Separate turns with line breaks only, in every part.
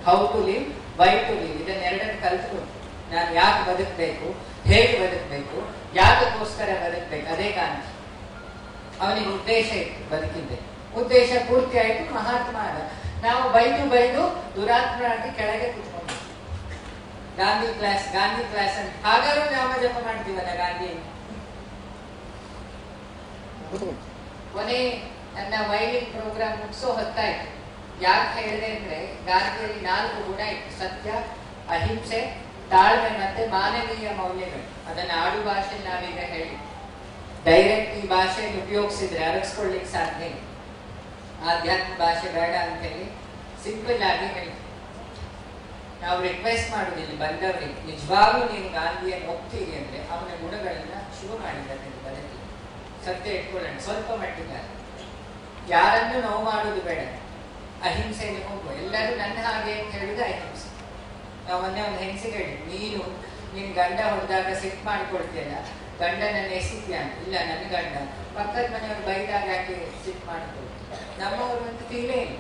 how to live why to live ಇದನ್ನೆರಡನ್ನು ಕಲ್ತ್ಕೊಂಡು ನಾನು ಯಾಕೆ ಬದುಕಬೇಕು ಹೇಗೆ ಬದುಕಬೇಕು ಯಾತಕ್ಕೋಸ್ಕರ ಬದುಕಬೇಕು ಅದೇ ಗಾಂಧಿ ಅವನಿಗೆ ಉದ್ದೇಶ ಇತ್ತು ಬದುಕಿದ್ದೆ ಉದ್ದೇಶ ಪೂರ್ತಿ ಆಯ್ತು ಮಹಾತ್ಮ ಆದ ನಾವು ಬೈದು ಬೈದು ದುರಾತ್ಮರಾಗಿ ಕೆಳಗೆ ಕುತ್ಕೊಂಡು ಗಾಂಧಿ ಕ್ಲಾಸ್ ಗಾಂಧಿ ಕ್ಲಾಸ್ ಅಂತ ಹಾಗಾದ್ರೂ ನಾಮ ಜಪ ಮಾಡ್ತೀವಲ್ಲ ಗಾಂಧಿ ಕೊನೆ ನನ್ನ ವೈಲಿನ್ ಪ್ರೋಗ್ರಾಮ್ ಮುಗಿಸೋ ಹೊತ್ತಾಯ್ತು ಯಾಕೆ ಹೇಳಿದೆ ಅಂದ್ರೆ ಗಾಂಧಿಯಲ್ಲಿ ನಾಲ್ಕು ಗುಣ ಇತ್ತು ಸತ್ಯ ಅಹಿಂಸೆ ತಾಳ್ಮೆ ಮತ್ತೆ ಮಾನವೀಯ ಮೌಲ್ಯಗಳು ಅದನ್ನ ಆಡು ಭಾಷೆಯಲ್ಲಿ ನಾವೀಗ ಹೇಳಿ ಡೈರೆಕ್ಟ್ ಈ ಭಾಷೆಯನ್ನು ಉಪಯೋಗಿಸಿದ್ರೆ ಅರಗಿಸ್ಕೊಳ್ಳಿಕ್ಕೆ ಸಾಧ್ಯ ಇಲ್ಲ ಆಧ್ಯಾತ್ಮ ಭಾಷೆ ಬೇಡ ಅಂತ ಹೇಳಿ ಸಿಂಪಲ್ ಆಗಿ ಹೇಳಿ ನಾವು ರಿಕ್ವೆಸ್ಟ್ ಮಾಡುದಿಲ್ಲ ಬಂದವರಿಗೆ ನಿಜವಾಗ್ಲೂ ನೀವು ಗಾಂಧಿಯನ್ನು ಒಪ್ತೀರಿ ಅಂದ್ರೆ ಅವನ ಗುಣಗಳನ್ನ ಶುರು ಮಾಡಿದ್ದಾರೆ ನೀವು ಬದುಕಿ ಸತ್ಯ ಇಟ್ಕೊಳ್ಳೋಣ ಸ್ವಲ್ಪ ಮಟ್ಟಿಗೆ ಯಾರನ್ನು ನೋವು ಮಾಡುದು ಬೇಡ ಅಹಿಂಸೆಯಲ್ಲಿ ಹೋಗುವ ಎಲ್ಲರೂ ನನ್ನ ಹಾಗೆ ಅಂತ ಹೇಳಿದ್ರೆ ಅಹಿಂಸೆ ನಾವು ಮೊನ್ನೆ ಒಂದು ಹೆಂಗಸಿಗೆ ಹೇಳಿ ನೀನು ನಿನ್ ಗಂಡ ಹೊಡೆದಾಗ ಸಿಟ್ ಮಾಡ್ಕೊಳ್ತೀಯಲ್ಲ ಗಂಡನನ್ನ ಎಸಿದ್ಯಾ ಅಂತ ಇಲ್ಲ ನನ್ನ ಗಂಡ ಪಕ್ಕದ ಮನೆಯವ್ರು ಬೈದಾಗ ಯಾಕೆ ಸಿಟ್ ಮಾಡ್ಕೊಳ್ತೀಯ ನಮ್ಮವರು ಅಂತ ಫೀಲೇ ಇಲ್ಲ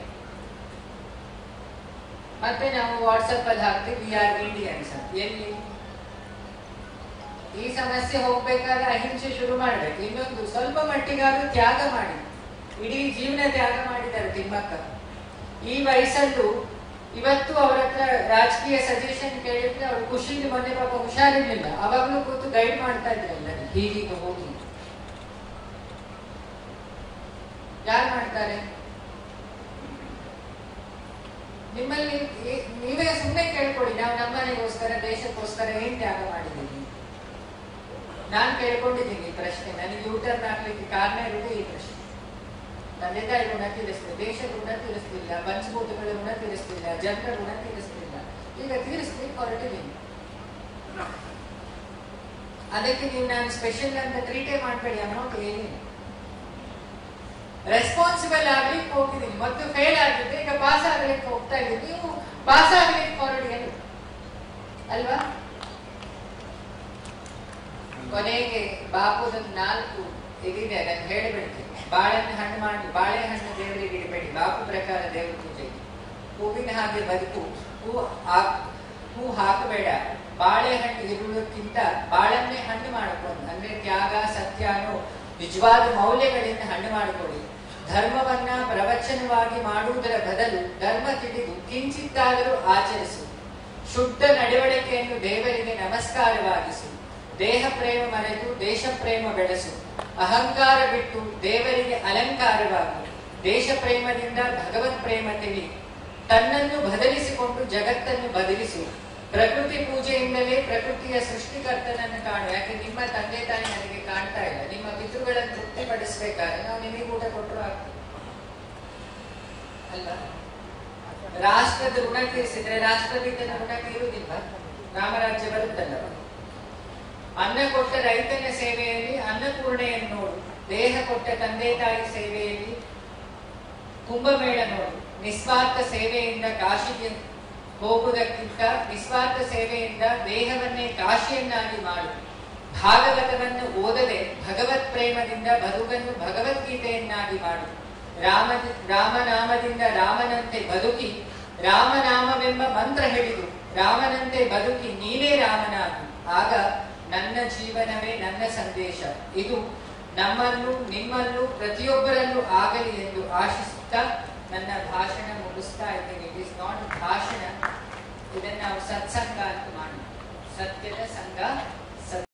ಮತ್ತೆ ನಾವು ವಾಟ್ಸಪ್ ಅಲ್ಲಿ ಹಾಕ್ತೀವಿ ವಿ ಆರ್ ಇಂಡಿಯನ್ಸ್ ಎಲ್ಲಿ ಈ ಸಮಸ್ಯೆ ಹೋಗ್ಬೇಕಾದ್ರೆ ಅಹಿಂಸೆ ಶುರು ಮಾಡ್ಬೇಕು ಇನ್ನೊಂದು ಸ್ವಲ್ಪ ಮಟ್ಟಿಗಾದ್ರೂ ತ್ಯಾಗ ಮಾಡಿ ಇಡೀ ಜೀವನ ತ್ಯಾಗ ಮಾಡಿದ್ದಾರೆ ತಿಮ್ಮಕ್ಕ ಈ ವಯಸ್ಸಲ್ಲೂ ಇವತ್ತು ಅವ್ರ ಹತ್ರ ರಾಜಕೀಯ ಸಜೆಷನ್ ಕೇಳಿದ್ರೆ ಅವ್ರು ಖುಷಿಲಿ ಮೊನ್ನೆ ಪಾಪ ಹುಷಾರಿರ್ಲಿಲ್ಲ ಅವಾಗ್ಲೂ ಕೂತು ಗೈಡ್ ಮಾಡ್ತಾ ಇದ್ರಲ್ಲ ಹೀಗೀಗ ಹೋಗಿ ಯಾರು ಮಾಡ್ತಾರೆ ನಿಮ್ಮಲ್ಲಿ ಏ- ನೀವೇ ಸುಮ್ಮನೆ ಕೇಳ್ಕೊಡಿ ನಾವು ನಮ್ಮನೆಗೋಸ್ಕರ ದೇಶಕ್ಕೋಸ್ಕರ ಏನ್ ತ್ಯಾಗ ಮಾಡಿದ್ದೀವಿ ನಾನ್ ಕೇಳ್ಕೊಂಡಿದ್ದೀನಿ ಈ ಪ್ರಶ್ನೆ ನನಗೆ ಯೂಟರ್ನ್ ಹಾಕ್ಲಿಕ್ಕೆ ಕಾರಣ ಇರುವುದು ಈ ಪ್ರಶ್ನೆ ತಂದೆ ತಾಯಿ ಋಣ ತೀರಿಸ್ತಿಲ್ಲ ದೇಶದ ಋಣ ತೀರಿಸ್ತಿಲ್ಲ ಪಂಚಭೂತಗಳ ಋಣ ತೀರಿಸ್ತಿಲ್ಲ ಜನರ ಋಣ ತೀರಿಸ್ತಿಲ್ಲ ಈಗ ತೀರಿಸ್ಲಿಕ್ಕೆ ಹೊರಟಿದ್ದೀನಿ ಅದಕ್ಕೆ ನೀವು ನಾನು ಸ್ಪೆಷಲ್ ಅಂತ ಟ್ರೀಟೇ ಮಾಡಬೇಡಿ ಅಮೌಂಟ್ ಏನಿಲ್ಲ ರೆಸ್ಪಾನ್ಸಿಬಲ್ ಆಗ್ಲಿಕ್ಕೆ ಹೋಗಿದ್ದೀನಿ ಮತ್ತು ಫೇಲ್ ಆಗಿದ್ದೆ ಈಗ ಪಾಸ್ ಆಗ್ಲಿಕ್ಕೆ ಹೋಗ್ತಾ ಇದ್ದೀನಿ ನೀವು ಪಾಸ್ ಆಗ್ಲಿಕ್ಕೆ ಹೊರಡಿ ಏನು ಅಲ್ವಾ ಕೊನೆಗೆ ಬಾಪುದೊಂದು ನಾಲ್ಕು ಇದಿದೆ ಅದನ್ನು ಹೇಳಿಬಿಡ್ತೀನಿ ಬಾಳೆಹಣ್ಣು ಹಣ್ಣು ಮಾಡಿ ಬಾಳೆಹಣ್ಣು ದೇವರಿಗೆ ಇಡಬೇಡಿ ಬಾಪು ಪ್ರಕಾರ ದೇವ್ರ ಪೂಜೆ ಹೂವಿನ ಹಾಗೆ ಬದುಕು ಹೂ ಹಾಕ್ ಹೂ ಹಾಕಬೇಡ ಬಾಳೆಹಣ್ಣು ಇರುವುದಕ್ಕಿಂತ ಬಾಳೆಹಣ್ಣೆ ಹಣ್ಣು ಮಾಡಿಕೊಂಡು ಅಂದ್ರೆ ತ್ಯಾಗ ಸತ್ಯ ಅನ್ನೋ ನಿಜವಾದ ಮೌಲ್ಯಗಳಿಂದ ಹಣ್ಣು ಮಾಡಿಕೊಳ್ಳಿ ಧರ್ಮವನ್ನ ಪ್ರವಚನವಾಗಿ ಮಾಡುವುದರ ಬದಲು ಧರ್ಮ ತಿಳಿದು ಕಿಂಚಿತ್ತಾದರೂ ಆಚರಿಸು ಶುದ್ಧ ನಡವಳಿಕೆಯನ್ನು ದೇವರಿಗೆ ನಮಸ್ಕಾರವಾಗಿಸು ದೇಹ ಪ್ರೇಮ ಮರೆತು ದೇಶ ಪ್ರೇಮ ಬೆಳೆಸು ಅಹಂಕಾರ ಬಿಟ್ಟು ದೇವರಿಗೆ ಅಲಂಕಾರವಾಗು ದೇಶ ಪ್ರೇಮದಿಂದ ಭಗವತ್ ಪ್ರೇಮ ತಿಳಿ ತನ್ನನ್ನು ಬದಲಿಸಿಕೊಂಡು ಜಗತ್ತನ್ನು ಬದಲಿಸು ಪ್ರಕೃತಿ ಪೂಜೆಯಿಂದಲೇ ಪ್ರಕೃತಿಯ ಸೃಷ್ಟಿಕರ್ತನನ್ನು ಕಾಣು ಯಾಕೆ ನಿಮ್ಮ ತಂದೆ ತಾಯಿ ನನಗೆ ಕಾಣ್ತಾ ಇಲ್ಲ ನಿಮ್ಮ ಪಿತೃಗಳನ್ನು ತೃಪ್ತಿಪಡಿಸ್ಬೇಕಾದ್ರೆ ನಾವು ನಿಮಗೆ ಊಟ ಕೊಟ್ಟರು ಆಗ್ತದೆ ಅಲ್ವಾ ರಾಷ್ಟ್ರದ ಋಣ ತೀರಿಸಿದ್ರೆ ರಾಷ್ಟ್ರದಿಂದ ಋಣ ತೀರುವುದಿಲ್ಲ ರಾಮರಾಜ್ಯ ಬರುತ್ತಲ್ಲ ಅನ್ನ ಕೊಟ್ಟ ರೈತನ ಸೇವೆಯಲ್ಲಿ ಅನ್ನಪೂರ್ಣೆಯನ್ನು ನೋಡು ದೇಹ ಕೊಟ್ಟ ತಂದೆ ತಾಯಿ ಸೇವೆಯಲ್ಲಿ ಕುಂಭಮೇಳ ನೋಡು ನಿಸ್ವಾರ್ಥ ಸೇವೆಯಿಂದ ಕಾಶಿಗೆ ಹೋಗುವುದಕ್ಕಿಂತ ನಿಸ್ವಾರ್ಥ ಸೇವೆಯಿಂದ ದೇಹವನ್ನೇ ಕಾಶಿಯನ್ನಾಗಿ ಮಾಡು ಭಾಗವತವನ್ನು ಓದದೆ ಭಗವತ್ ಪ್ರೇಮದಿಂದ ಬದುಕನ್ನು ಭಗವದ್ಗೀತೆಯನ್ನಾಗಿ ಮಾಡು ರಾಮ ರಾಮನಾಮದಿಂದ ರಾಮನಂತೆ ಬದುಕಿ ರಾಮನಾಮವೆಂಬ ಮಂತ್ರ ಹಿಡಿದು ರಾಮನಂತೆ ಬದುಕಿ ನೀನೇ ರಾಮನಾಗು ಆಗ ನನ್ನ ಜೀವನವೇ ನನ್ನ ಸಂದೇಶ ಇದು ನಮ್ಮನ್ನು ನಿಮ್ಮನ್ನು ಪ್ರತಿಯೊಬ್ಬರಲ್ಲೂ ಆಗಲಿ ಎಂದು ಆಶಿಸುತ್ತಾ ನನ್ನ ಭಾಷಣ ಮುಗಿಸ್ತಾ ಇದ್ದೀನಿ ಇಟ್ ಇಸ್ ನಾಟ್ ಭಾಷಣ ಇದನ್ನ ನಾವು ಸತ್ಸಂಗ ಅಂತ ಮಾಡೋಣ ಸತ್ಯದ ಸಂಘ